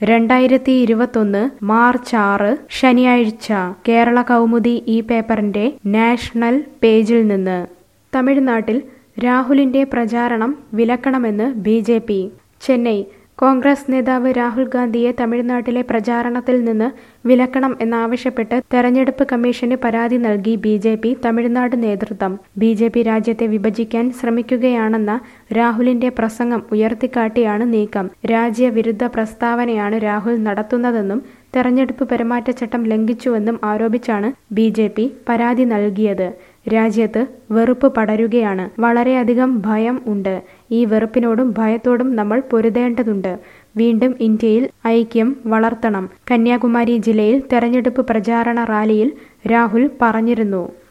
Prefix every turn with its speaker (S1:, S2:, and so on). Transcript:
S1: രണ്ടായിരത്തി ഇരുപത്തൊന്ന് മാർച്ച് ആറ് ശനിയാഴ്ച കേരള കൗമുദി ഈ പേപ്പറിന്റെ നാഷണൽ പേജിൽ നിന്ന് തമിഴ്നാട്ടിൽ രാഹുലിന്റെ പ്രചാരണം വിലക്കണമെന്ന് B J P Chennai Congress നേതാവ് രാഹുൽ ഗാന്ധിയെ തമിഴ്നാട്ടിലെ പ്രചാരണത്തിൽ നിന്ന് വിലക്കണം എന്നാവശ്യപ്പെട്ട് തെരഞ്ഞെടുപ്പ് കമ്മീഷന് പരാതി നൽകി ബി ജെ പി തമിഴ്നാട് നേതൃത്വം ബി ജെ പി രാജ്യത്തെ വിഭജിക്കാൻ ശ്രമിക്കുകയാണെന്ന രാഹുലിന്റെ പ്രസംഗം ഉയർത്തിക്കാട്ടിയാണ് നീക്കം രാജ്യവിരുദ്ധ പ്രസ്താവനയാണ് രാഹുൽ നടത്തുന്നതെന്നും തെരഞ്ഞെടുപ്പ് പെരുമാറ്റച്ചട്ടം ലംഘിച്ചുവെന്നും ആരോപിച്ചാണ് ബി ജെ പി പരാതി നൽകിയത് രാജ്യത്ത് വെറുപ്പ് പടരുകയാണ് വളരെയധികം ഭയം ഉണ്ട് ഈ വെറുപ്പിനോടും ഭയത്തോടും നമ്മൾ പൊരുതേണ്ടതുണ്ട് വീണ്ടും ഇന്ത്യയിൽ ഐക്യം വളർത്തണം കന്യാകുമാരി ജില്ലയിൽ തെരഞ്ഞെടുപ്പ് പ്രചാരണ റാലിയിൽ രാഹുൽ പറഞ്ഞിരുന്നു